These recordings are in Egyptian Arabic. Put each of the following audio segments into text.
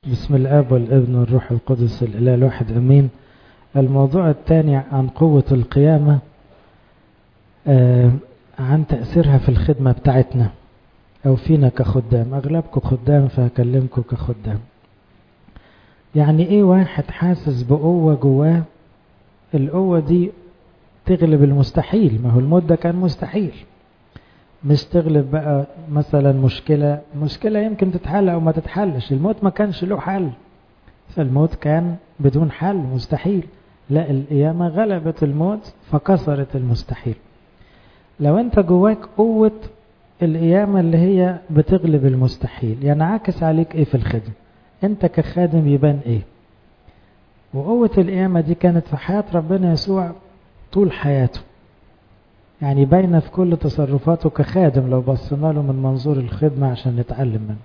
بسم الاب والابن والروح القدس الاله الواحد امين الموضوع الثاني عن قوة القيامة آه عن تأثيرها في الخدمة بتاعتنا او فينا كخدام اغلبكم خدام فهكلمكم كخدام يعني ايه واحد حاسس بقوة جواه القوة دي تغلب المستحيل ما هو الموت ده كان مستحيل مش تغلب بقى مثلا مشكلة مشكلة يمكن تتحل أو ما تتحلش الموت ما كانش له حل فالموت كان بدون حل مستحيل لا القيامة غلبت الموت فكسرت المستحيل لو انت جواك قوة القيامة اللي هي بتغلب المستحيل ينعكس يعني عليك ايه في الخدمة انت كخادم يبان ايه وقوة القيامة دي كانت في حياة ربنا يسوع طول حياته يعني باينة في كل تصرفاته كخادم لو بصينا له من منظور الخدمة عشان نتعلم منه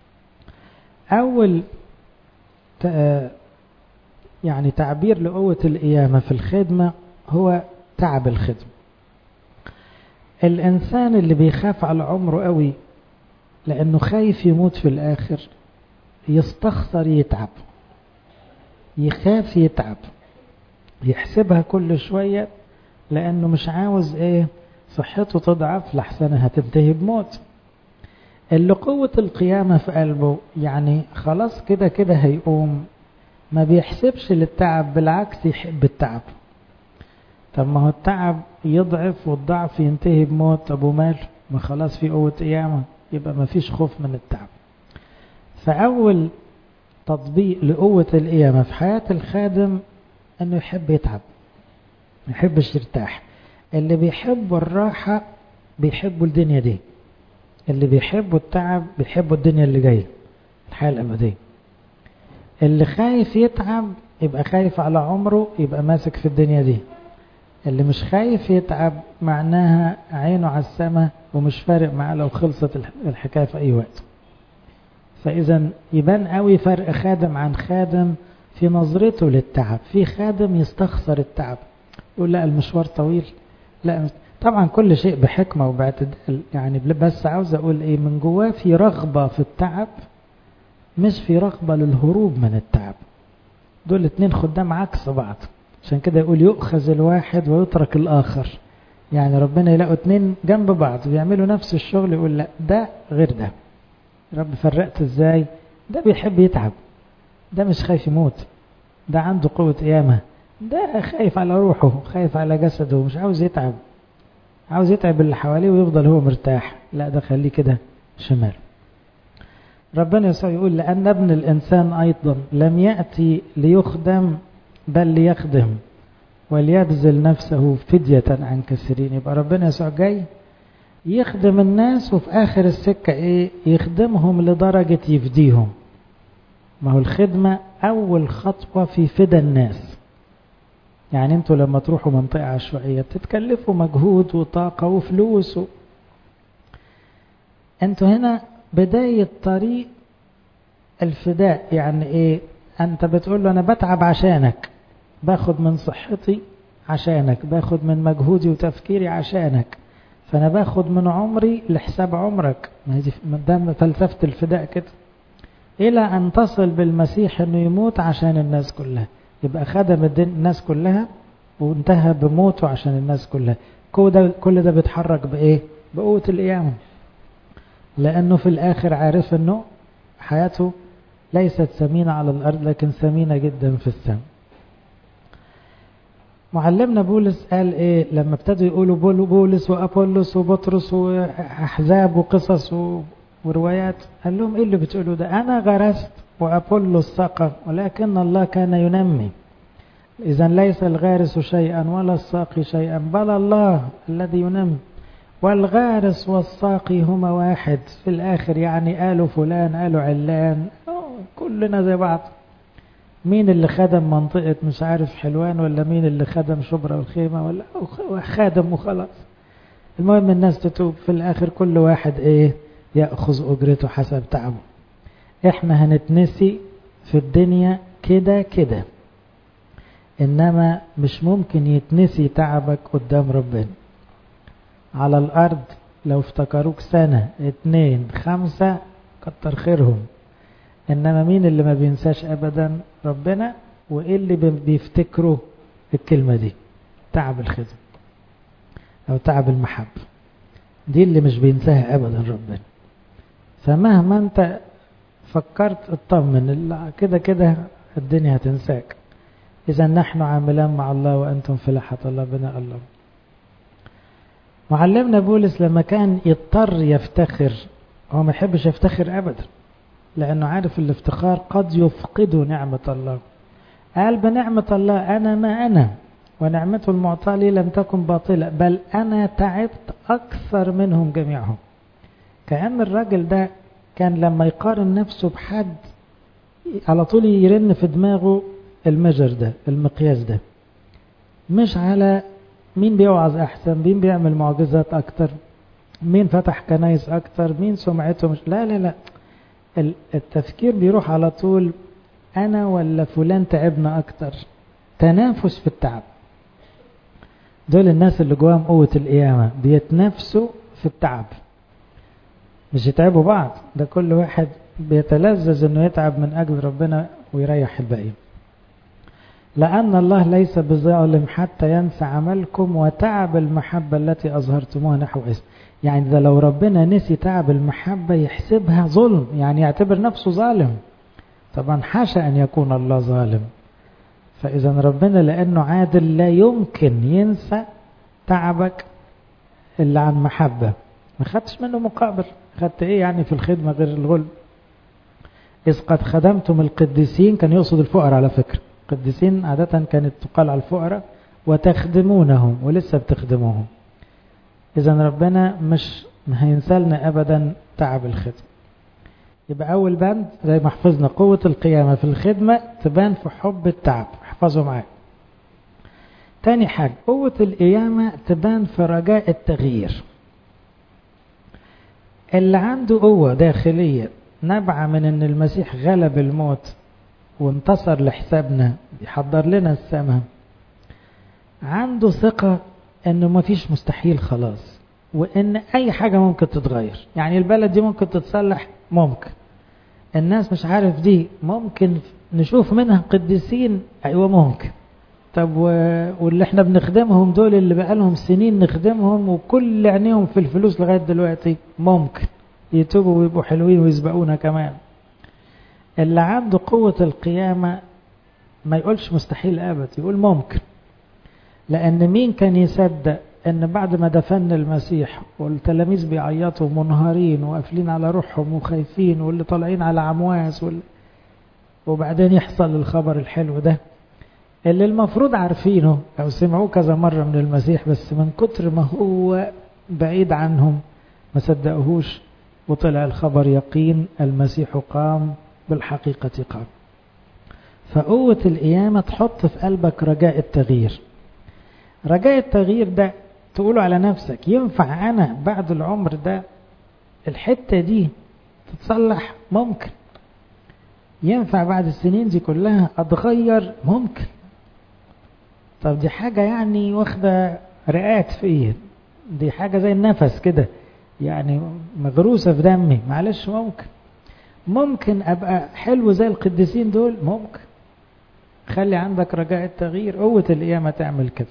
أول يعني تعبير لقوة القيامة في الخدمة هو تعب الخدمة الإنسان اللي بيخاف على عمره قوي لأنه خايف يموت في الآخر يستخسر يتعب يخاف يتعب يحسبها كل شوية لأنه مش عاوز إيه صحته تضعف لحسنها هتنتهي بموت اللي قوة القيامة في قلبه يعني خلاص كده كده هيقوم ما بيحسبش للتعب بالعكس يحب التعب طب ما هو التعب يضعف والضعف ينتهي بموت أبو مال ما خلاص في قوة قيامة يبقى ما فيش خوف من التعب فأول تطبيق لقوة القيامة في حياة الخادم أنه يحب يتعب ما يحبش يرتاح اللي بيحبوا الراحة بيحبوا الدنيا دي اللي بيحبوا التعب بيحبوا الدنيا اللي جاية الحياة الأبدية اللي خايف يتعب يبقى خايف على عمره يبقى ماسك في الدنيا دي اللي مش خايف يتعب معناها عينه على السماء ومش فارق معاه لو خلصت الحكاية في أي وقت فإذا يبان قوي فرق خادم عن خادم في نظرته للتعب في خادم يستخسر التعب يقول لا المشوار طويل لا طبعا كل شيء بحكمة وباعتدال يعني بس عاوز أقول إيه من جواه في رغبة في التعب مش في رغبة للهروب من التعب دول اتنين خدام عكس بعض عشان كده يقول يؤخذ الواحد ويترك الآخر يعني ربنا يلاقوا اتنين جنب بعض بيعملوا نفس الشغل يقول لا ده غير ده رب فرقت ازاي ده بيحب يتعب ده مش خايف يموت ده عنده قوة قيامة ده خايف على روحه خايف على جسده مش عاوز يتعب عاوز يتعب اللي حواليه ويفضل هو مرتاح لا ده خليه كده شمال ربنا يسوع يقول لأن ابن الإنسان أيضا لم يأتي ليخدم بل ليخدم وليبذل نفسه فدية عن كثيرين يبقى ربنا يسوع جاي يخدم الناس وفي آخر السكة إيه يخدمهم لدرجة يفديهم ما هو الخدمة أول خطوة في فدى الناس يعني انتوا لما تروحوا منطقة عشوائية بتتكلفوا مجهود وطاقة وفلوس و... انتوا هنا بداية طريق الفداء يعني ايه انت بتقول له انا بتعب عشانك باخد من صحتي عشانك باخد من مجهودي وتفكيري عشانك فانا باخد من عمري لحساب عمرك ما هي ده فلسفة الفداء كده الى ان تصل بالمسيح انه يموت عشان الناس كلها يبقى خدم الناس كلها وانتهى بموته عشان الناس كلها كل ده, كل ده بيتحرك بايه بقوة القيامة لانه في الاخر عارف انه حياته ليست ثمينة على الارض لكن ثمينة جدا في السماء معلمنا بولس قال ايه لما ابتدوا يقولوا بولس وابولس وبطرس واحزاب وقصص وروايات قال لهم ايه اللي بتقولوا ده انا غرست وأبولو سقى ولكن الله كان ينمي إذا ليس الغارس شيئا ولا الساقي شيئا بل الله الذي ينمي والغارس والساقي هما واحد في الآخر يعني قالوا فلان قالوا علان كلنا زي بعض مين اللي خدم منطقة مش عارف حلوان ولا مين اللي خدم شبرا والخيمة ولا خادم وخلاص المهم الناس تتوب في الآخر كل واحد ايه يأخذ أجرته حسب تعبه احنا هنتنسي في الدنيا كده كده انما مش ممكن يتنسي تعبك قدام ربنا على الارض لو افتكروك سنة اتنين خمسة كتر خيرهم إنما مين اللي ما بينساش أبدا ربنا وإيه اللي بيفتكروا الكلمة دي تعب الخدمة أو تعب المحبة دي اللي مش بينساها أبدا ربنا فمهما أنت فكرت اطمن كده كده الدنيا هتنساك إذا نحن عاملان مع الله وأنتم في لحة الله بنا الله معلمنا بولس لما كان يضطر يفتخر هو ما يحبش يفتخر أبدا لأنه عارف الافتخار قد يفقد نعمة الله قال بنعمة الله أنا ما أنا ونعمته المعطاة لي لم تكن باطلة بل أنا تعبت أكثر منهم جميعهم كأن الراجل ده كان لما يقارن نفسه بحد على طول يرن في دماغه المجر ده المقياس ده مش على مين بيوعظ أحسن مين بيعمل معجزات أكتر مين فتح كنايس أكتر مين سمعته مش لا لا لا التفكير بيروح على طول أنا ولا فلان تعبنا أكتر تنافس في التعب دول الناس اللي جواهم قوة القيامة بيتنافسوا في التعب مش يتعبوا بعض ده كل واحد بيتلذذ انه يتعب من اجل ربنا ويريح الباقي لأن الله ليس بظالم حتى ينسى عملكم وتعب المحبة التي أظهرتموها نحو اسم يعني ده لو ربنا نسي تعب المحبة يحسبها ظلم يعني يعتبر نفسه ظالم طبعا حاشا أن يكون الله ظالم فإذا ربنا لأنه عادل لا يمكن ينسى تعبك اللي عن محبة ما خدتش منه مقابل خدت ايه يعني في الخدمة غير الغل إذ قد خدمتم القديسين كان يقصد الفقراء على فكرة القديسين عادة كانت تقال على الفقراء وتخدمونهم ولسه بتخدموهم إذا ربنا مش هينسالنا أبدا تعب الخدمة يبقى أول بند زي ما حفظنا قوة القيامة في الخدمة تبان في حب التعب احفظوا معايا تاني حاجة قوة القيامة تبان في رجاء التغيير اللي عنده قوة داخلية نبع من ان المسيح غلب الموت وانتصر لحسابنا بيحضر لنا السماء عنده ثقة انه مفيش مستحيل خلاص وان اي حاجة ممكن تتغير يعني البلد دي ممكن تتصلح ممكن الناس مش عارف دي ممكن نشوف منها قديسين ايوه ممكن طب واللي احنا بنخدمهم دول اللي بقالهم سنين نخدمهم وكل عينيهم في الفلوس لغاية دلوقتي ممكن يتوبوا ويبقوا حلوين ويسبقونا كمان اللي عنده قوة القيامة ما يقولش مستحيل أبد يقول ممكن لأن مين كان يصدق أن بعد ما دفن المسيح والتلاميذ بيعيطوا منهارين وقافلين على روحهم وخايفين واللي طالعين على عمواس وال... وبعدين يحصل الخبر الحلو ده اللي المفروض عارفينه أو سمعوه كذا مرة من المسيح بس من كتر ما هو بعيد عنهم ما صدقوهوش وطلع الخبر يقين المسيح قام بالحقيقة قام فقوة القيامة تحط في قلبك رجاء التغيير رجاء التغيير ده تقوله على نفسك ينفع أنا بعد العمر ده الحتة دي تتصلح ممكن ينفع بعد السنين دي كلها أتغير ممكن طب دي حاجة يعني واخدة رئات فيا دي حاجة زي النفس كده يعني مغروسة في دمي معلش ممكن ممكن أبقى حلو زي القديسين دول ممكن خلي عندك رجاء التغيير قوة القيامة تعمل كده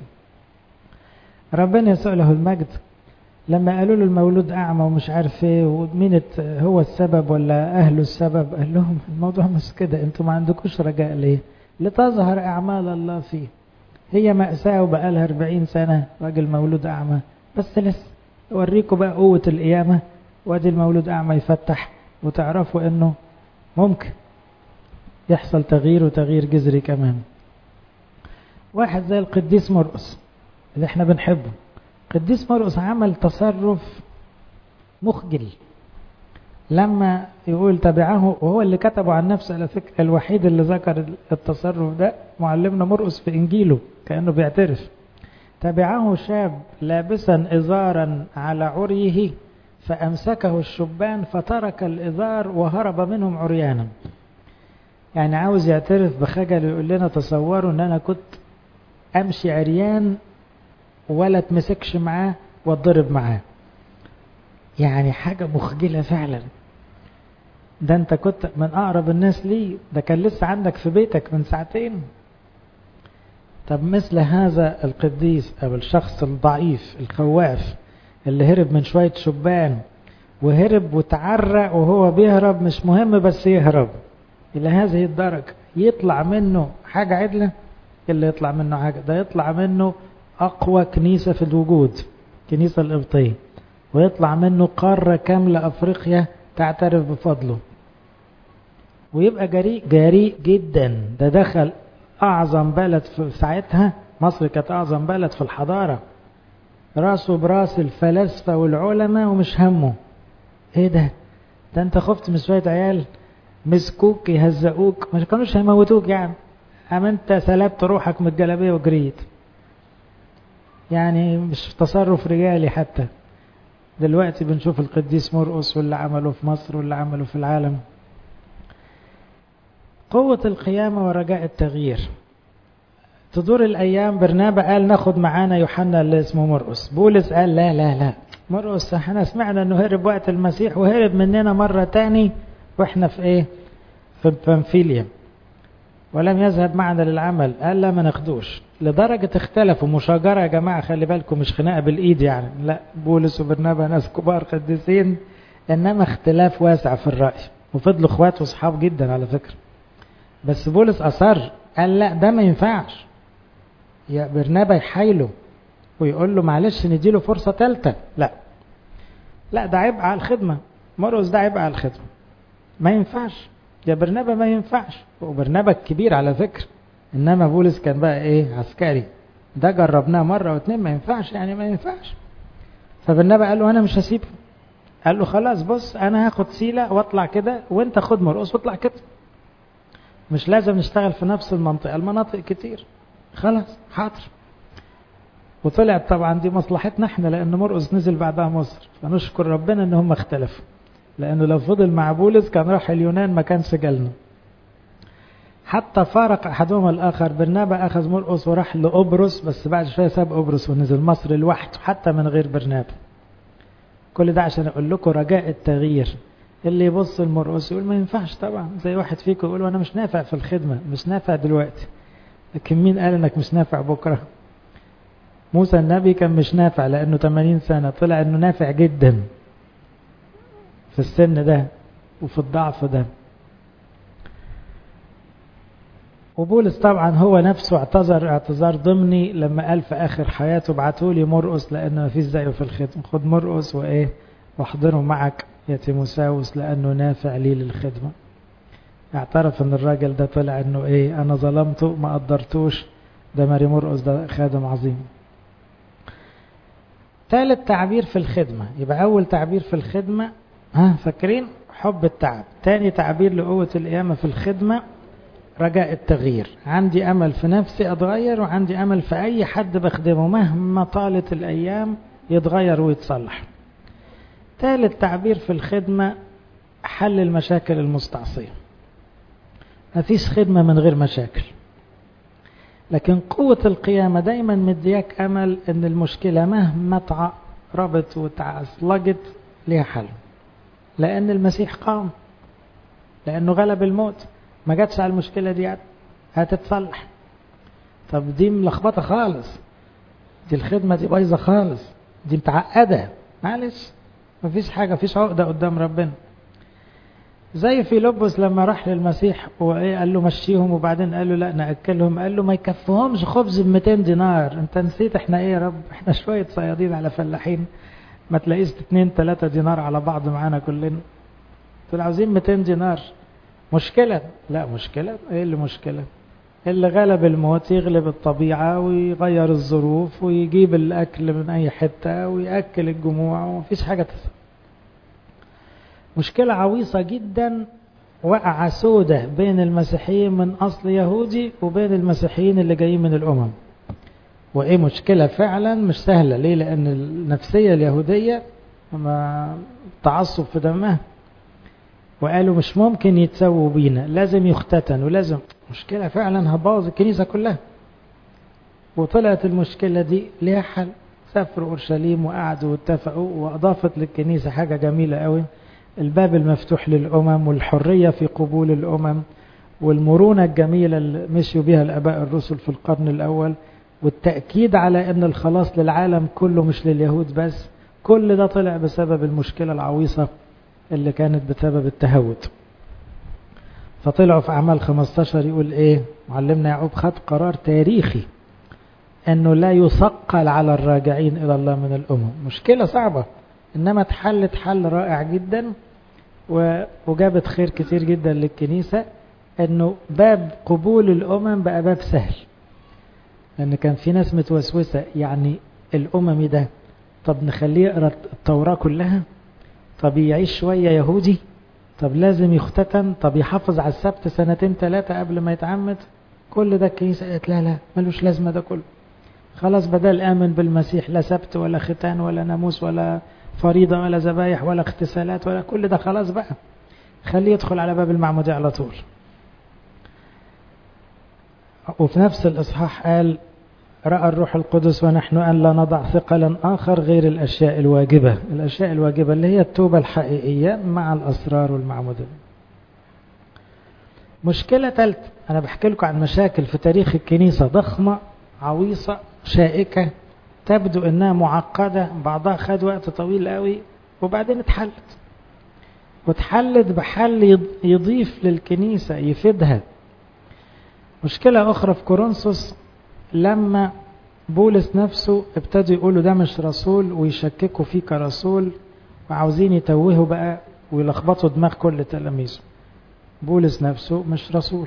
ربنا يسوع له المجد لما قالوا له المولود أعمى ومش عارف ايه ومين هو السبب ولا أهله السبب قال لهم الموضوع مش كده انتوا ما عندكوش رجاء ليه لتظهر أعمال الله فيه هي مأساة وبقى لها 40 سنة راجل مولود أعمى بس لسه أوريكم بقى قوة القيامة وادي المولود أعمى يفتح وتعرفوا إنه ممكن يحصل تغيير وتغيير جذري كمان واحد زي القديس مرقس اللي احنا بنحبه قديس مرقس عمل تصرف مخجل لما يقول تبعه وهو اللي كتبه عن نفسه على فكرة الوحيد اللي ذكر التصرف ده معلمنا مرقس في إنجيله كأنه بيعترف تبعه شاب لابسا إزارا على عريه فأمسكه الشبان فترك الإزار وهرب منهم عريانا يعني عاوز يعترف بخجل يقول لنا تصوروا ان انا كنت امشي عريان ولا اتمسكش معاه واتضرب معاه يعني حاجة مخجلة فعلا ده انت كنت من اقرب الناس ليه ده كان لسه عندك في بيتك من ساعتين طب مثل هذا القديس او الشخص الضعيف الخواف اللي هرب من شوية شبان وهرب وتعرق وهو بيهرب مش مهم بس يهرب إلى هذه الدرجة يطلع منه حاجة عدلة اللي يطلع منه حاجة ده يطلع منه أقوى كنيسة في الوجود كنيسة القبطية ويطلع منه قارة كاملة أفريقيا تعترف بفضله ويبقى جريء جريء جدا ده دخل أعظم بلد في ساعتها مصر كانت أعظم بلد في الحضارة راسه براس الفلاسفة والعلماء ومش همه ايه ده ده انت خفت من شوية عيال مسكوك يهزقوك مش كانوش هيموتوك يعني اما انت سلبت روحك من الجلابية وجريت يعني مش تصرف رجالي حتى دلوقتي بنشوف القديس مرقس واللي عمله في مصر واللي عمله في العالم قوة القيامة ورجاء التغيير تدور الأيام برنابا قال ناخد معانا يوحنا اللي اسمه مرقس بولس قال لا لا لا مرقس احنا سمعنا انه هرب وقت المسيح وهرب مننا مرة تاني واحنا في ايه في بنفيليا ولم يذهب معنا للعمل قال لا ما ناخدوش لدرجة اختلفوا مشاجرة يا جماعة خلي بالكم مش خناقة بالإيد يعني لا بولس وبرنابا ناس كبار قديسين إنما اختلاف واسع في الرأي وفضلوا اخوات وصحاب جدا على فكرة بس بولس أصر قال لا ده ما ينفعش يا برنابا يحايله ويقول له معلش نديله فرصة ثالثة لا لا ده عبء على الخدمة مرقس ده عبء على الخدمة ما ينفعش يا برنابا ما ينفعش وبرنابا الكبير على فكرة انما بولس كان بقى ايه عسكري ده جربناه مرة واتنين ما ينفعش يعني ما ينفعش فبرنابا قال له انا مش هسيبه قال له خلاص بص انا هاخد سيلة واطلع كده وانت خد مرقس واطلع كده مش لازم نشتغل في نفس المنطقة المناطق كتير خلاص حاضر وطلعت طبعا دي مصلحتنا احنا لان مرقس نزل بعدها مصر فنشكر ربنا ان هم اختلفوا لانه لو فضل مع بولس كان راح اليونان ما كانش جالنا حتى فارق احدهما الاخر برنابا اخذ مرقس وراح لقبرص بس بعد شويه ساب قبرص ونزل مصر لوحده حتى من غير برنابا كل ده عشان اقول لكم رجاء التغيير اللي يبص المرقس يقول ما ينفعش طبعا زي واحد فيكم يقول انا مش نافع في الخدمه مش نافع دلوقتي لكن مين قال انك مش نافع بكره موسى النبي كان مش نافع لانه 80 سنه طلع انه نافع جدا في السن ده وفي الضعف ده وبولس طبعا هو نفسه اعتذر اعتذار ضمني لما قال في اخر حياته ابعتوا لي مرقس لان ما فيش زيه في الخدمه خد مرقس وايه واحضره معك يا تيموساوس لانه نافع لي للخدمه اعترف ان الراجل ده طلع انه ايه انا ظلمته ما قدرتوش ده ماري مرقس ده خادم عظيم ثالث تعبير في الخدمة يبقى أول تعبير في الخدمة ها فاكرين حب التعب تاني تعبير لقوة القيامة في الخدمة رجاء التغيير عندي أمل في نفسي أتغير وعندي أمل في أي حد بخدمه مهما طالت الأيام يتغير ويتصلح ثالث تعبير في الخدمة حل المشاكل المستعصية مفيش خدمة من غير مشاكل لكن قوة القيامة دايما مدياك أمل أن المشكلة مهما تعربت وتعصلجت ليها حل لأن المسيح قام لأنه غلب الموت ما جاتش على المشكلة دي هتتصلح طب دي ملخبطة خالص دي الخدمة دي بايظة خالص دي متعقدة معلش مفيش حاجة مفيش عقدة قدام ربنا زي فيلبس لما راح للمسيح وايه قال له مشيهم وبعدين قال له لا ناكلهم قال له ما يكفهمش خبز ب 200 دينار انت نسيت احنا ايه يا رب احنا شويه صيادين على فلاحين ما تلاقيش 2 3 دينار على بعض معانا كلنا دول عاوزين 200 دينار مشكله لا مشكله ايه اللي مشكله اللي غلب الموت يغلب الطبيعة ويغير الظروف ويجيب الأكل من أي حتة ويأكل الجموع ومفيش حاجة تسمع مشكلة عويصة جدا وقع سودة بين المسيحيين من أصل يهودي وبين المسيحيين اللي جايين من الأمم وإيه مشكلة فعلا مش سهلة ليه لأن النفسية اليهودية ما تعصب في دمها وقالوا مش ممكن يتسووا بينا لازم يختتن ولازم مشكلة فعلا هتبوظ الكنيسة كلها وطلعت المشكلة دي ليها حل سافروا أورشليم وقعدوا واتفقوا وأضافت للكنيسة حاجة جميلة قوي الباب المفتوح للأمم والحرية في قبول الأمم والمرونة الجميلة اللي مشيوا بها الآباء الرسل في القرن الأول والتأكيد على أن الخلاص للعالم كله مش لليهود بس كل ده طلع بسبب المشكلة العويصة اللي كانت بسبب التهود فطلعوا في أعمال 15 يقول إيه معلمنا يعقوب خد قرار تاريخي أنه لا يثقل على الراجعين إلى الله من الأمم مشكلة صعبة إنما اتحلت حل رائع جدا وجابت خير كتير جدا للكنيسة أنه باب قبول الأمم بقى باب سهل لأن كان في ناس متوسوسة يعني الأممي ده طب نخليه يقرأ التوراة كلها طب يعيش شوية يهودي طب لازم يختتن طب يحافظ على السبت سنتين ثلاثة قبل ما يتعمد كل ده الكنيسة قالت لا لا ملوش لازمة ده كله خلاص بدل آمن بالمسيح لا سبت ولا ختان ولا ناموس ولا فريضة ولا ذبايح ولا اغتسالات ولا كل ده خلاص بقى خليه يدخل على باب المعمودية على طول وفي نفس الإصحاح قال رأى الروح القدس ونحن أن لا نضع ثقلا آخر غير الأشياء الواجبة الأشياء الواجبة اللي هي التوبة الحقيقية مع الأسرار والمعمودية مشكلة ثالثة أنا بحكي لكم عن مشاكل في تاريخ الكنيسة ضخمة عويصة شائكة تبدو أنها معقدة بعضها خد وقت طويل قوي وبعدين اتحلت واتحلت بحل يضيف للكنيسة يفيدها مشكلة أخرى في كورنثوس لما بولس نفسه ابتدوا يقولوا ده مش رسول ويشككوا فيه كرسول وعاوزين يتوهوا بقى ويلخبطوا دماغ كل تلاميذه بولس نفسه مش رسول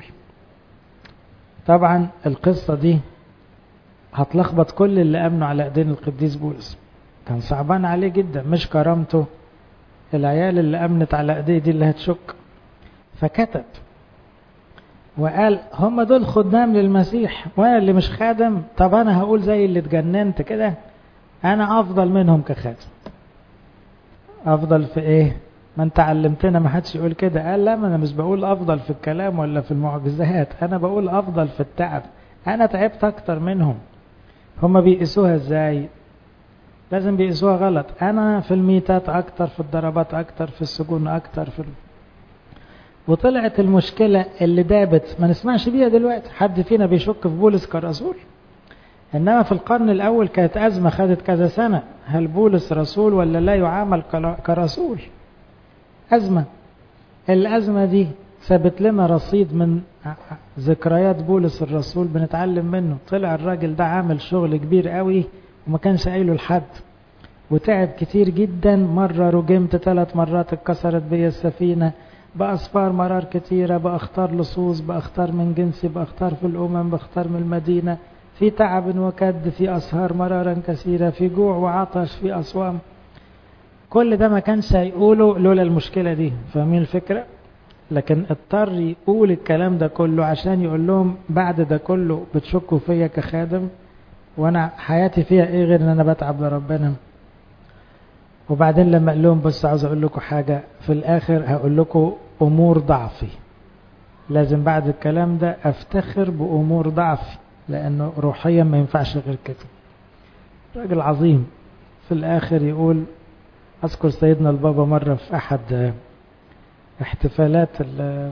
طبعا القصة دي هتلخبط كل اللي امنوا على ايدين القديس بولس كان صعبان عليه جدا مش كرامته العيال اللي امنت على ايديه دي اللي هتشك فكتب وقال هم دول خدام للمسيح وانا اللي مش خادم طب انا هقول زي اللي اتجننت كده انا افضل منهم كخادم افضل في ايه ما انت علمتنا ما حدش يقول كده قال لا ما انا مش بقول افضل في الكلام ولا في المعجزات انا بقول افضل في التعب انا تعبت اكتر منهم هم بيقيسوها ازاي لازم بيقيسوها غلط انا في الميتات اكتر في الضربات اكتر في السجون اكتر في وطلعت المشكلة اللي دابت ما نسمعش بيها دلوقتي حد فينا بيشك في بولس كرسول إنما في القرن الأول كانت أزمة خدت كذا سنة هل بولس رسول ولا لا يعامل كرسول أزمة الأزمة دي سابت لنا رصيد من ذكريات بولس الرسول بنتعلم منه طلع الراجل ده عامل شغل كبير قوي وما كانش قايله لحد وتعب كتير جدا مرة رجمت ثلاث مرات اتكسرت بيا السفينة بأسفار مرار كتيرة بأختار لصوص بأختار من جنسي بأختار في الأمم بأختار من المدينة في تعب وكد في أسهار مرارا كثيرة في جوع وعطش في أصوام كل ده ما كانش هيقوله لولا المشكلة دي فاهمين الفكرة لكن اضطر يقول الكلام ده كله عشان يقول لهم بعد ده كله بتشكوا فيا كخادم وانا حياتي فيها ايه غير ان انا بتعب لربنا وبعدين لما قال لهم بس عاوز اقول لكم حاجة في الاخر هقول لكم امور ضعفي لازم بعد الكلام ده افتخر بامور ضعفي لانه روحيا ما ينفعش غير كده راجل عظيم في الاخر يقول اذكر سيدنا البابا مرة في احد احتفالات ال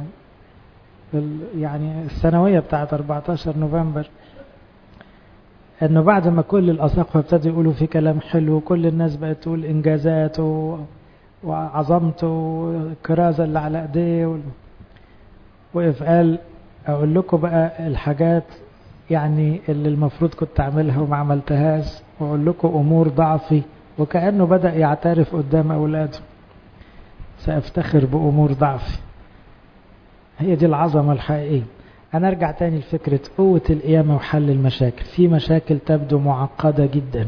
يعني السنوية بتاعت 14 نوفمبر انه بعد ما كل الاساقفه ابتدوا يقولوا في كلام حلو وكل الناس بقت تقول انجازاته وعظمته والكرازه اللي على ايديه وال... وقف قال اقول لكم بقى الحاجات يعني اللي المفروض كنت اعملها وما عملتهاش واقول لكم امور ضعفي وكانه بدا يعترف قدام اولاده سافتخر بامور ضعفي هي دي العظمه الحقيقيه أنا أرجع تاني لفكرة قوة القيامة وحل المشاكل في مشاكل تبدو معقدة جدا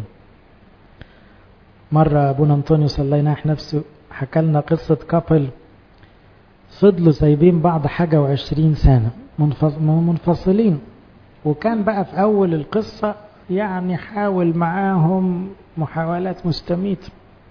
مرة أبونا أنطونيو صليناه نفسه حكى لنا قصة كابل فضلوا سايبين بعض حاجة وعشرين سنة منفصلين وكان بقى في أول القصة يعني حاول معاهم محاولات مستميتة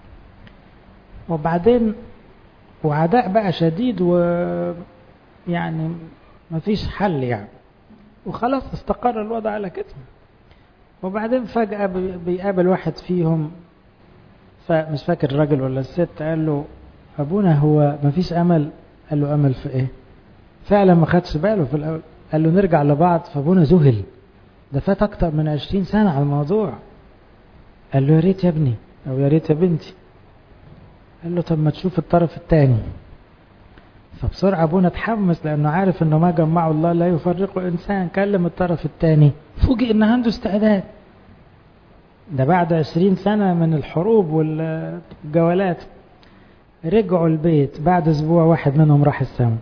وبعدين وعداء بقى شديد ويعني مفيش حل يعني وخلاص استقر الوضع على كده وبعدين فجأة بيقابل واحد فيهم فمش فاكر الراجل ولا الست قال له ابونا هو ما فيش امل قال له امل في ايه فعلا ما خدش باله في الاول قال له نرجع لبعض فابونا ذهل ده فات اكتر من عشرين سنة على الموضوع قال له يا ريت يا ابني او يا ريت يا بنتي قال له طب ما تشوف الطرف الثاني فبسرعة ابونا اتحمس لانه عارف انه ما جمعه الله لا يفرقه انسان كلم الطرف الثاني فوجئ ان عنده استعداد ده بعد عشرين سنة من الحروب والجولات رجعوا البيت بعد اسبوع واحد منهم راح السما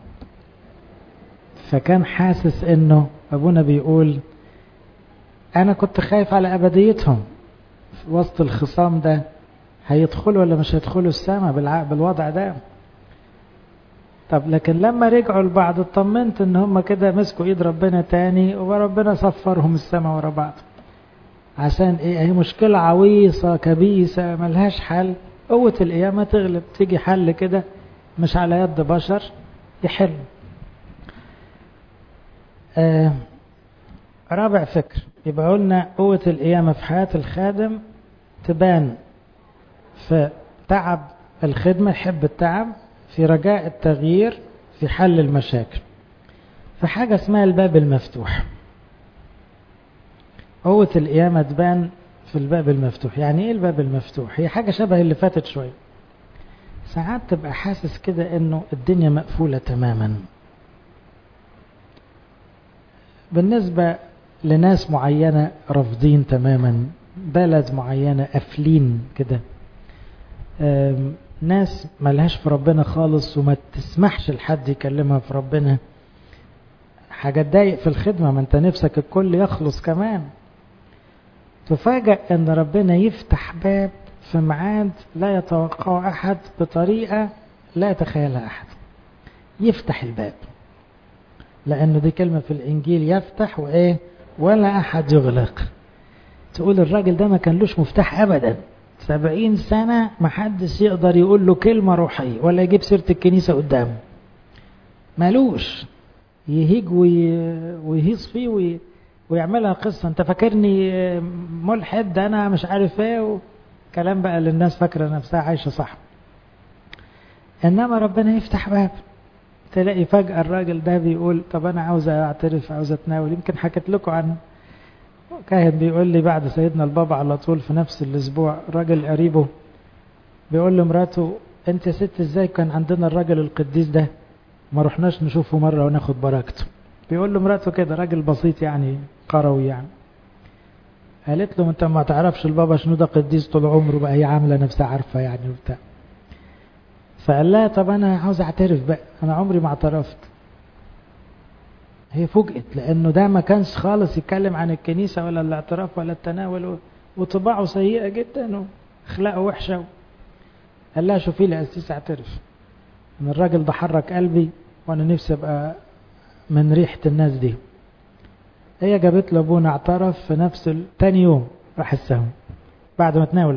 فكان حاسس انه ابونا بيقول انا كنت خايف على ابديتهم في وسط الخصام ده هيدخلوا ولا مش هيدخلوا السما بالوضع ده طب لكن لما رجعوا لبعض اطمنت ان هم كده مسكوا ايد ربنا تاني وربنا صفرهم السما ورا بعض عشان ايه هي مشكلة عويصة كبيسة ملهاش حل قوة القيامة تغلب تيجي حل كده مش على يد بشر يحل آه رابع فكر يبقى قلنا قوة القيامة في حياة الخادم تبان في تعب الخدمة يحب التعب في رجاء التغيير في حل المشاكل في حاجة اسمها الباب المفتوح قوة القيامة تبان في الباب المفتوح يعني ايه الباب المفتوح هي حاجة شبه اللي فاتت شوية ساعات تبقى حاسس كده انه الدنيا مقفولة تماما بالنسبة لناس معينة رافضين تماما بلد معينة قافلين كده ناس ملهاش في ربنا خالص وما تسمحش لحد يكلمها في ربنا حاجة تضايق في الخدمة ما انت نفسك الكل يخلص كمان تفاجأ ان ربنا يفتح باب في ميعاد لا يتوقعه احد بطريقة لا يتخيلها احد يفتح الباب لانه دي كلمة في الانجيل يفتح وايه ولا احد يغلق تقول الراجل ده ما كان لوش مفتاح ابدا سبعين سنة محدش يقدر يقول له كلمة روحية ولا يجيب سيرة الكنيسة قدامه مالوش يهيج ويهيص فيه وي... ويعملها قصة انت فاكرني ملحد انا مش عارف ايه كلام بقى للناس فاكرة نفسها عايشة صح انما ربنا يفتح باب تلاقي فجأة الراجل ده بيقول طب انا عاوز اعترف عاوز اتناول يمكن حكيت لكم عن كاهن بيقول لي بعد سيدنا البابا على طول في نفس الاسبوع راجل قريبه بيقول لمراته انت يا ست ازاي كان عندنا الراجل القديس ده ما رحناش نشوفه مرة وناخد بركته بيقول له مراته كده راجل بسيط يعني قروي يعني قالت له انت ما تعرفش البابا شنو ده قديس طول عمره بقى هي عامله نفسها عارفه يعني وبتاع فقال لها طب انا عاوز اعترف بقى انا عمري ما اعترفت هي فوجئت لانه ده ما كانش خالص يتكلم عن الكنيسه ولا الاعتراف ولا التناول وطباعه سيئه جدا واخلاقه وحشه قال لها شوفي لي اسيس اعترف ان الراجل ده حرك قلبي وانا نفسي ابقى من ريحه الناس دي هي جابت له ابونا اعترف في نفس تاني يوم راح السهم بعد ما تناول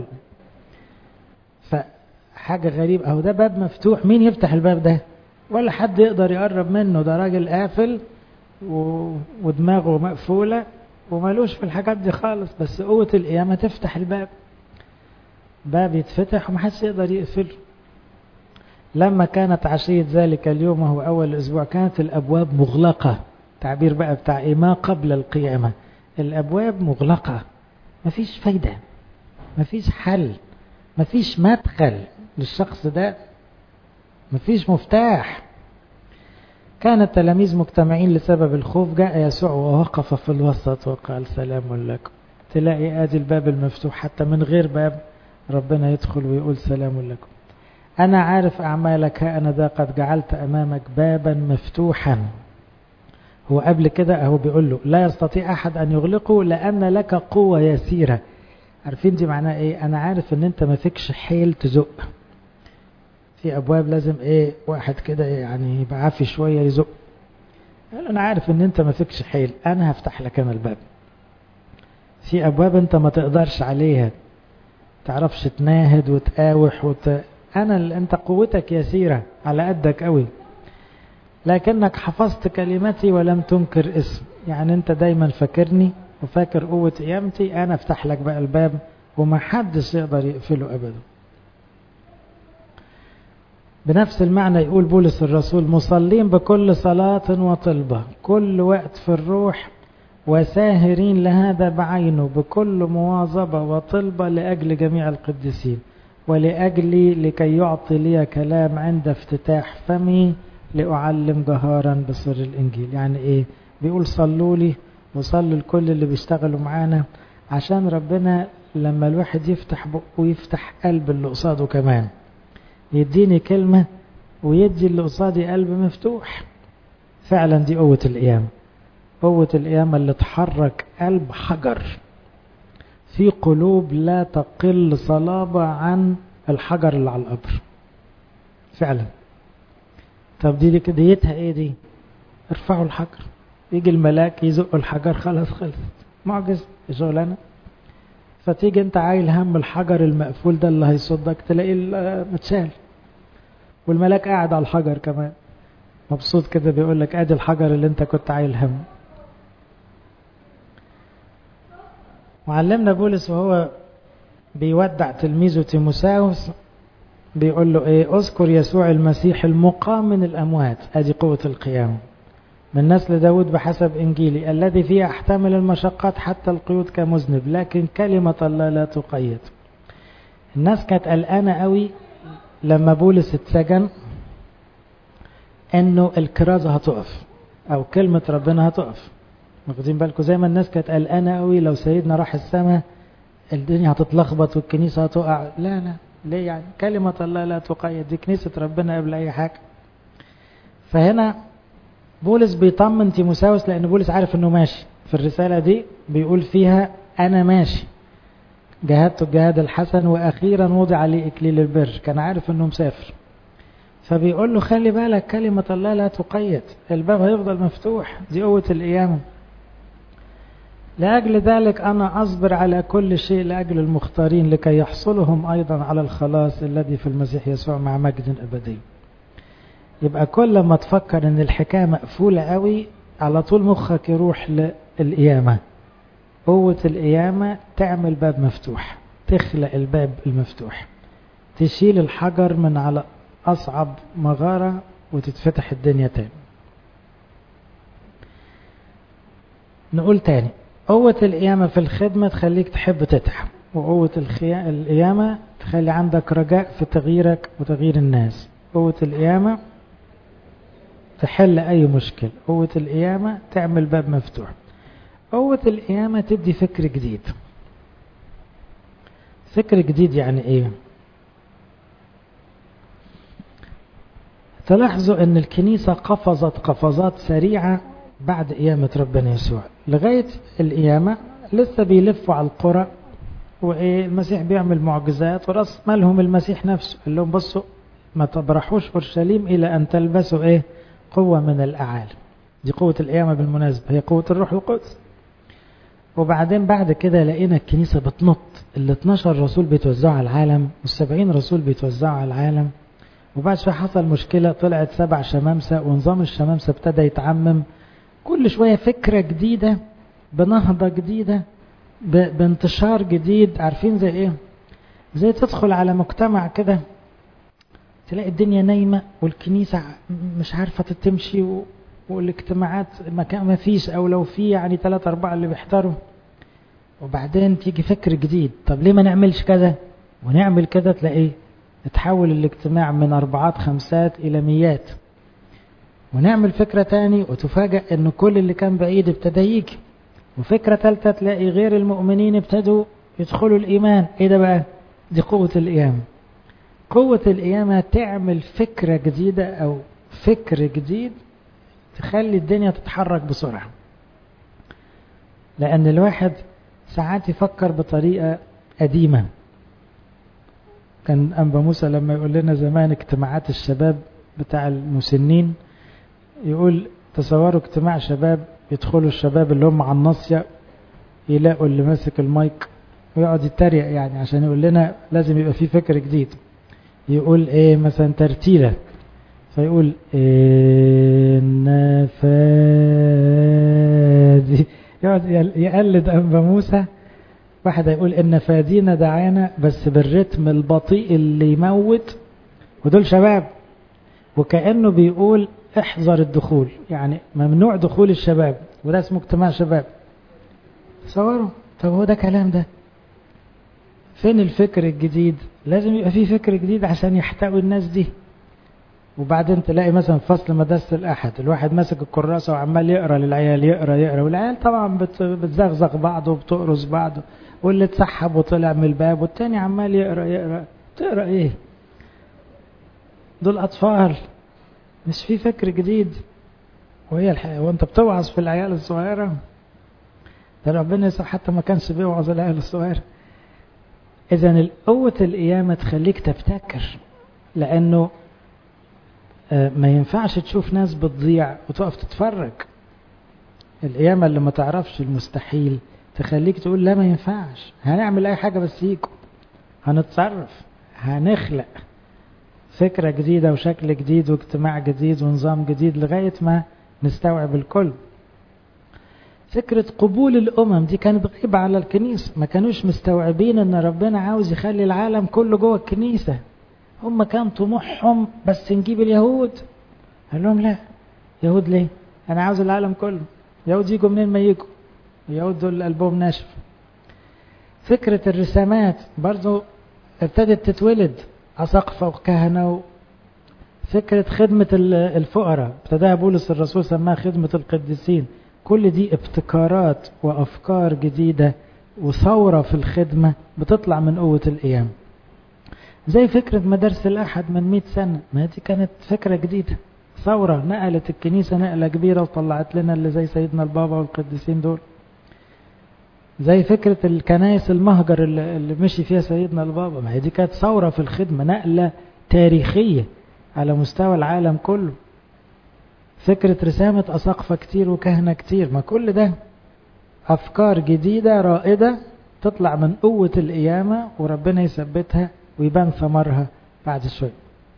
فحاجة غريبة اهو ده باب مفتوح مين يفتح الباب ده ولا حد يقدر يقرب منه ده راجل قافل و... ودماغه مقفولة ومالوش في الحاجات دي خالص بس قوة القيامة تفتح الباب باب يتفتح ومحدش يقدر يقفله لما كانت عشية ذلك اليوم وهو أول الأسبوع كانت الأبواب مغلقة تعبير بقى بتاع إيه ما قبل القيامة الأبواب مغلقة مفيش فايدة مفيش حل مفيش مدخل للشخص ده مفيش مفتاح كان التلاميذ مجتمعين لسبب الخوف جاء يسوع ووقف في الوسط وقال سلام لكم تلاقي ادي الباب المفتوح حتى من غير باب ربنا يدخل ويقول سلام لكم أنا عارف أعمالك ها أنا ذا قد جعلت أمامك بابا مفتوحا هو قبل كده أهو بيقول له لا يستطيع أحد أن يغلقه لأن لك قوة يسيرة عارفين دي معناها إيه أنا عارف أن أنت ما فيكش حيل تزق في أبواب لازم إيه واحد كده يعني يبقى عافي شوية يزق أنا عارف أن أنت ما فيكش حيل أنا هفتح لك أنا الباب في أبواب أنت ما تقدرش عليها تعرفش تناهد وتقاوح وت... أنا اللي أنت قوتك يسيرة على قدك قوي لكنك حفظت كلمتي ولم تنكر اسم يعني أنت دايما فاكرني وفاكر قوة قيامتي أنا أفتح لك بقى الباب وما حدش يقدر يقفله أبدا بنفس المعنى يقول بولس الرسول مصلين بكل صلاة وطلبة كل وقت في الروح وساهرين لهذا بعينه بكل مواظبة وطلبة لأجل جميع القديسين ولأجلي لكي يعطي لي كلام عند افتتاح فمي لأعلم جهارا بسر الإنجيل يعني إيه بيقول صلوا لي وصلوا لكل اللي بيشتغلوا معانا عشان ربنا لما الواحد يفتح بقه ويفتح قلب اللي قصاده كمان يديني كلمة ويدي اللي قصادي قلب مفتوح فعلا دي قوة القيامة قوة القيامة اللي تحرك قلب حجر في قلوب لا تقل صلابة عن الحجر اللي على القبر فعلا طب دي ديتها ايه دي ارفعوا الحجر يجي الملاك يزق الحجر خلاص خلصت معجز شغلانه فتيجي انت عايل هم الحجر المقفول ده اللي هيصدك تلاقيه متشال والملاك قاعد على الحجر كمان مبسوط كده بيقول لك ادي الحجر اللي انت كنت عايل هم وعلمنا بولس وهو بيودع تلميذه تيموساوس بيقول له ايه اذكر يسوع المسيح المقام من الاموات ادي قوة القيامة من نسل داود بحسب انجيلي الذي فيه احتمل المشقات حتى القيود كمذنب لكن كلمة الله لا تقيد الناس كانت قلقانة قوي لما بولس اتسجن انه الكرازة هتقف او كلمة ربنا هتقف واخدين بالكم زي ما الناس كانت قلقانة قوي لو سيدنا راح السماء الدنيا هتتلخبط والكنيسة هتقع لا لا ليه يعني كلمة الله لا تقيد دي كنيسة ربنا قبل أي حاجة فهنا بولس بيطمن تيموساوس لأن بولس عارف أنه ماشي في الرسالة دي بيقول فيها أنا ماشي جاهدت الجهاد الحسن وأخيرا وضع لي إكليل البر كان عارف أنه مسافر فبيقول له خلي بالك كلمة الله لا تقيد الباب هيفضل مفتوح دي قوة القيامة لأجل ذلك أنا أصبر على كل شيء لأجل المختارين لكي يحصلهم أيضا على الخلاص الذي في المسيح يسوع مع مجد أبدي يبقى كل ما تفكر ان الحكاية مقفولة قوي على طول مخك يروح للقيامة قوة القيامة تعمل باب مفتوح تخلق الباب المفتوح تشيل الحجر من على أصعب مغارة وتتفتح الدنيا تاني نقول تاني قوة القيامة في الخدمة تخليك تحب تتعب وقوة القيامة تخلي عندك رجاء في تغييرك وتغيير الناس قوة القيامة تحل أي مشكلة قوة القيامة تعمل باب مفتوح قوة القيامة تدي فكر جديد فكر جديد يعني ايه تلاحظوا ان الكنيسة قفزت قفزات سريعة بعد قيامة ربنا يسوع لغاية القيامة لسه بيلفوا على القرى وايه المسيح بيعمل معجزات وراس مالهم المسيح نفسه قال لهم بصوا ما تبرحوش اورشليم الى ان تلبسوا ايه قوة من الاعالي دي قوة القيامة بالمناسبة هي قوة الروح القدس وبعدين بعد كده لقينا الكنيسة بتنط ال 12 رسول بيتوزعوا على العالم وال70 رسول بيتوزعوا على العالم وبعد شوية حصل مشكلة طلعت سبع شمامسة ونظام الشمامسة ابتدى يتعمم كل شوية فكرة جديدة بنهضة جديدة بانتشار جديد عارفين زي ايه زي تدخل على مجتمع كده تلاقي الدنيا نايمة والكنيسة مش عارفة تمشي والاجتماعات مكان ما فيش او لو في يعني ثلاثة اربعة اللي بيحضروا وبعدين تيجي فكر جديد طب ليه ما نعملش كذا ونعمل كذا تلاقيه تحول الاجتماع من اربعات خمسات الى ميات ونعمل فكرة تاني وتفاجأ ان كل اللي كان بعيد ابتدى يجي وفكرة ثالثة تلاقي غير المؤمنين ابتدوا يدخلوا الإيمان ايه ده بقى دي قوة القيامة قوة القيامة تعمل فكرة جديدة أو فكر جديد تخلي الدنيا تتحرك بسرعة لأن الواحد ساعات يفكر بطريقة قديمة كان أنبا موسى لما يقول لنا زمان اجتماعات الشباب بتاع المسنين يقول تصوروا اجتماع شباب يدخلوا الشباب اللي هم على الناصية يلاقوا اللي ماسك المايك ويقعد يتريق يعني عشان يقول لنا لازم يبقى في فكر جديد يقول ايه مثلا ترتيلة فيقول إن فادي يقعد يقلد أنبا موسى واحد يقول إن فادينا دعانا بس بالرتم البطيء اللي يموت ودول شباب وكأنه بيقول احذر الدخول يعني ممنوع دخول الشباب وده اسمه اجتماع شباب تصوروا طب هو ده كلام ده فين الفكر الجديد لازم يبقى فيه فكر جديد عشان يحتوي الناس دي وبعدين تلاقي مثلا فصل مدرسة الأحد الواحد ماسك الكراسة وعمال يقرا للعيال يقرا يقرا والعيال طبعا بتزغزغ بعض وبتقرص بعض واللي اتسحب وطلع من الباب والتاني عمال يقرا يقرا تقرا ايه دول أطفال مش في فكر جديد وهي الحقيقة وانت بتوعظ في العيال الصغيرة ده ربنا يسوع حتى ما كانش بيوعظ العيال الصغيرة إذا قوة القيامة تخليك تبتكر لأنه ما ينفعش تشوف ناس بتضيع وتقف تتفرج القيامة اللي ما تعرفش المستحيل تخليك تقول لا ما ينفعش هنعمل أي حاجة بس يجوا هنتصرف هنخلق فكرة جديدة وشكل جديد واجتماع جديد ونظام جديد لغاية ما نستوعب الكل فكرة قبول الأمم دي كانت غريبة على الكنيسة ما كانوش مستوعبين أن ربنا عاوز يخلي العالم كله جوه الكنيسة هم كان طموحهم بس نجيب اليهود قال لهم لا يهود ليه أنا عاوز العالم كله يهود يجوا منين ما يجوا اليهود دول قلبهم ناشف فكرة الرسامات برضو ابتدت تتولد أساقفة وكهنة فكرة خدمة الفقراء ابتداها بولس الرسول سماها خدمة القديسين كل دي ابتكارات وأفكار جديدة وثورة في الخدمة بتطلع من قوة القيام زي فكرة مدارس الأحد من 100 سنة ما دي كانت فكرة جديدة ثورة نقلت الكنيسة نقلة كبيرة وطلعت لنا اللي زي سيدنا البابا والقديسين دول زي فكرة الكنائس المهجر اللي مشي فيها سيدنا البابا ما هي دي كانت ثورة في الخدمة نقلة تاريخية على مستوى العالم كله فكرة رسامة أساقفة كتير وكهنة كتير ما كل ده أفكار جديدة رائدة تطلع من قوة القيامة وربنا يثبتها ويبان ثمرها بعد شوية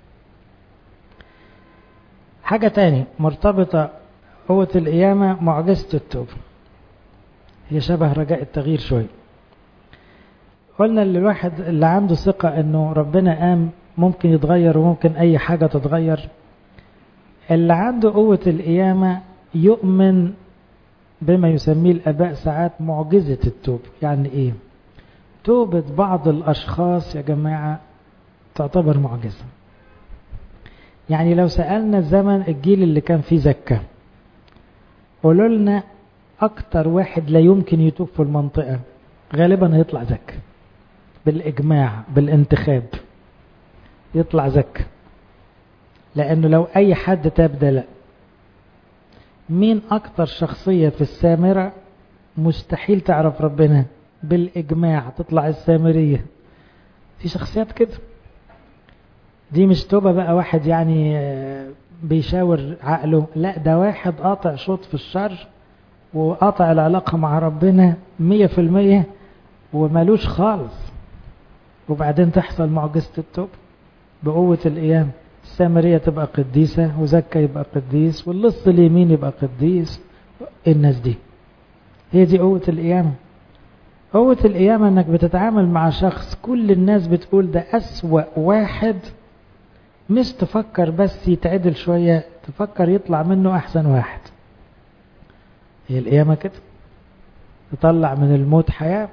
حاجة تاني مرتبطة قوة القيامة معجزة التوبة هي شبه رجاء التغيير شوية قلنا اللي الواحد اللي عنده ثقة انه ربنا قام ممكن يتغير وممكن اي حاجة تتغير اللي عنده قوة القيامة يؤمن بما يسميه الاباء ساعات معجزة التوبة يعني ايه توبة بعض الاشخاص يا جماعة تعتبر معجزة يعني لو سألنا الزمن الجيل اللي كان فيه زكة قولوا لنا أكتر واحد لا يمكن يتوب في المنطقة غالبا هيطلع زكة بالإجماع بالانتخاب يطلع زكة لأنه لو أي حد تاب ده لا مين أكتر شخصية في السامرة مستحيل تعرف ربنا بالإجماع تطلع السامرية في شخصيات كده دي مش توبة بقى واحد يعني بيشاور عقله لا ده واحد قاطع شوط في الشر وقطع العلاقة مع ربنا مية في المية ومالوش خالص وبعدين تحصل معجزة التوب بقوة القيام السامرية تبقى قديسة وزكا يبقى قديس واللص اليمين يبقى قديس الناس دي هي دي قوة القيامة قوة القيامة انك بتتعامل مع شخص كل الناس بتقول ده أسوأ واحد مش تفكر بس يتعدل شوية تفكر يطلع منه أحسن واحد هي القيامة كده تطلع من الموت حياة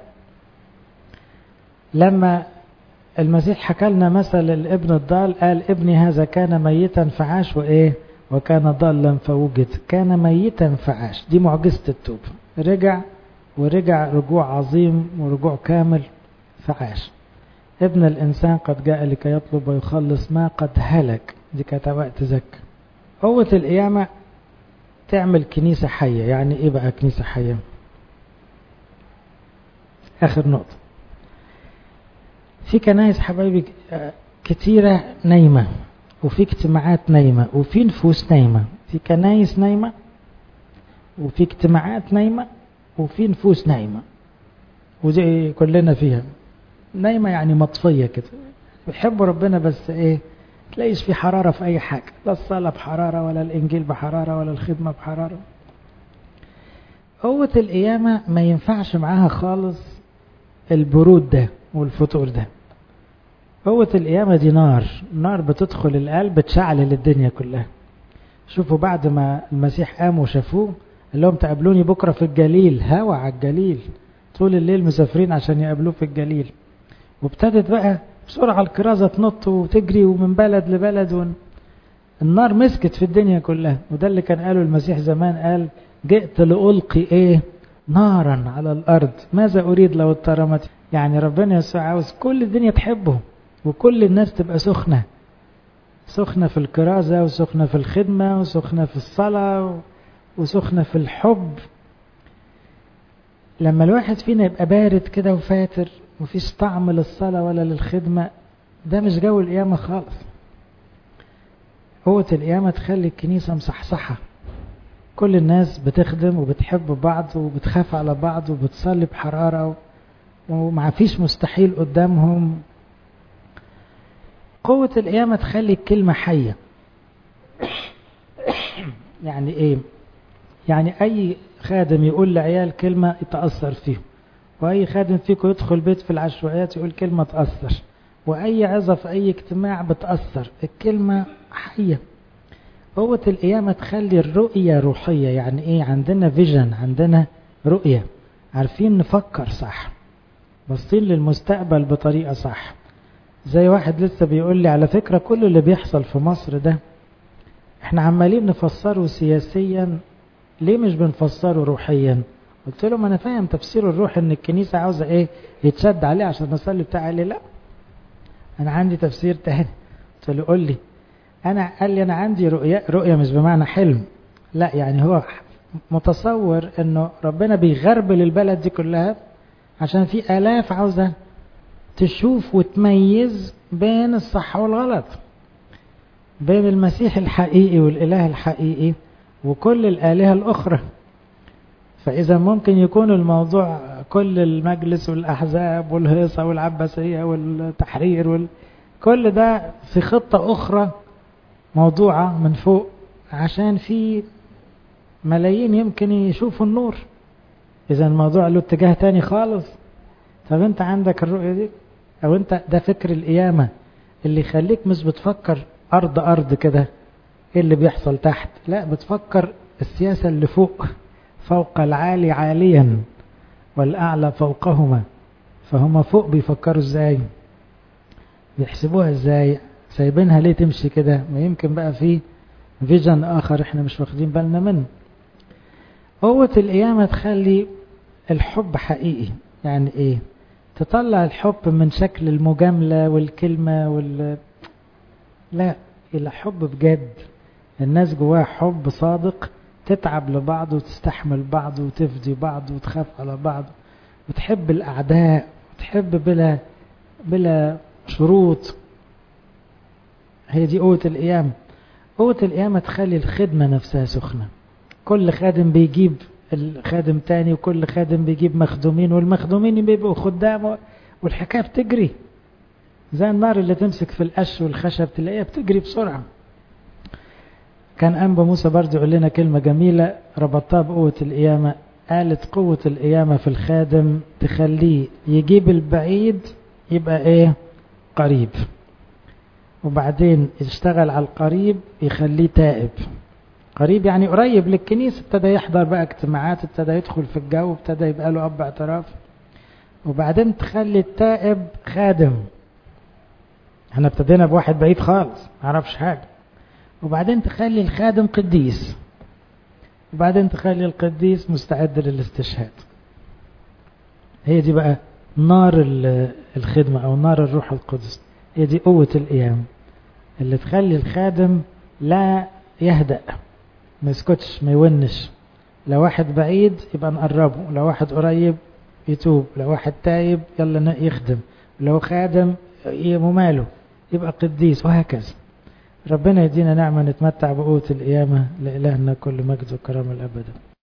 لما المسيح حكى لنا مثل الابن الضال قال ابني هذا كان ميتا فعاش وإيه وكان ضالا فوجد كان ميتا فعاش دي معجزة التوبة رجع ورجع رجوع عظيم ورجوع كامل فعاش ابن الإنسان قد جاء لكي يطلب ويخلص ما قد هلك دي كانت وقت زك قوة القيامة تعمل كنيسة حية يعني ايه بقى كنيسة حية اخر نقطة في كنايس حبايبي كتيرة نايمة وفي اجتماعات نايمة وفي نفوس نايمة في كنايس نايمة وفي اجتماعات نايمة وفي نفوس نايمة ودي كلنا فيها نايمة يعني مطفية كده بيحبوا ربنا بس ايه تلاقيش في حرارة في أي حاجة لا الصلاة بحرارة ولا الإنجيل بحرارة ولا الخدمة بحرارة قوة القيامة ما ينفعش معاها خالص البرود ده والفتور ده قوة القيامة دي نار نار بتدخل القلب تشعلل الدنيا كلها شوفوا بعد ما المسيح قام وشافوه قال لهم تقابلوني بكرة في الجليل هوا على الجليل طول الليل مسافرين عشان يقابلوه في الجليل وابتدت بقى بسرعة الكرازة تنط وتجري ومن بلد لبلد ون... النار مسكت في الدنيا كلها وده اللي كان قاله المسيح زمان قال جئت لألقي ايه نارا على الأرض ماذا أريد لو اترمت يعني ربنا يسوع عاوز كل الدنيا تحبه وكل الناس تبقى سخنة سخنة في الكرازة وسخنة في الخدمة وسخنة في الصلاة وسخنة في الحب لما الواحد فينا يبقى بارد كده وفاتر مفيش طعم للصلاة ولا للخدمة ده مش جو القيامة خالص قوة القيامة تخلي الكنيسة مصحصحة كل الناس بتخدم وبتحب بعض وبتخاف على بعض وبتصلي بحرارة وما فيش مستحيل قدامهم قوة القيامة تخلي الكلمة حية يعني ايه يعني اي خادم يقول لعيال كلمة يتأثر فيه واي خادم فيكم يدخل بيت في العشوائيات يقول كلمة تأثر واي عظة في اي اجتماع بتأثر الكلمة حية قوة القيامة تخلي الرؤية روحية يعني ايه عندنا فيجن عندنا رؤية عارفين نفكر صح باصين للمستقبل بطريقة صح زي واحد لسه بيقول لي على فكرة كل اللي بيحصل في مصر ده احنا عمالين نفسره سياسيا ليه مش بنفسره روحيا قلت له ما انا فاهم تفسير الروح ان الكنيسة عاوزة ايه يتشد عليه عشان نصلي بتاع لي لا انا عندي تفسير تاني قلت له قول لي انا قال لي انا عندي رؤية رؤية مش بمعنى حلم لا يعني هو متصور انه ربنا بيغربل البلد دي كلها عشان في الاف عاوزة تشوف وتميز بين الصح والغلط بين المسيح الحقيقي والاله الحقيقي وكل الالهة الاخرى فاذا ممكن يكون الموضوع كل المجلس والاحزاب والهيصة والعباسية والتحرير وال... كل ده في خطة اخرى موضوعة من فوق عشان في ملايين يمكن يشوفوا النور اذا الموضوع له اتجاه تاني خالص طب انت عندك الرؤية دي او انت ده فكر القيامة اللي يخليك مش بتفكر ارض ارض كده ايه اللي بيحصل تحت لا بتفكر السياسة اللي فوق فوق العالي عاليا والاعلى فوقهما فهم فوق بيفكروا ازاي بيحسبوها ازاي سايبينها ليه تمشي كده ما يمكن بقى في فيجن اخر احنا مش واخدين بالنا منه قوة القيامة تخلي الحب حقيقي يعني ايه تطلع الحب من شكل المجاملة والكلمة وال لا إلى حب بجد الناس جواها حب صادق تتعب لبعض وتستحمل بعض وتفدي بعض وتخاف على بعض وتحب الأعداء وتحب بلا بلا شروط هي دي قوة القيامة قوة القيامة تخلي الخدمة نفسها سخنة كل خادم بيجيب الخادم تاني وكل خادم بيجيب مخدومين والمخدومين بيبقوا خدام والحكاية بتجري زي النار اللي تمسك في القش والخشب تلاقيها بتجري بسرعة كان أنبا موسى برضه يقول لنا كلمة جميلة ربطها بقوة القيامة قالت قوة القيامة في الخادم تخليه يجيب البعيد يبقى ايه قريب وبعدين يشتغل على القريب يخليه تائب قريب يعني قريب للكنيسة ابتدى يحضر بقى اجتماعات ابتدى يدخل في الجو ابتدى يبقى له أب اعتراف وبعدين تخلي التائب خادم احنا ابتدينا بواحد بعيد خالص معرفش حاجة وبعدين تخلي الخادم قديس وبعدين تخلي القديس مستعد للاستشهاد هي دي بقى نار الخدمة أو نار الروح القدس هي دي قوة القيام اللي تخلي الخادم لا يهدأ ما يسكتش ما يونش لو واحد بعيد يبقى نقربه لو واحد قريب يتوب لو واحد تايب يلا يخدم لو خادم مماله يبقى قديس وهكذا ربنا يدينا نعمة نتمتع بقوة القيامة لإلهنا كل مجد وكرامة الأبدا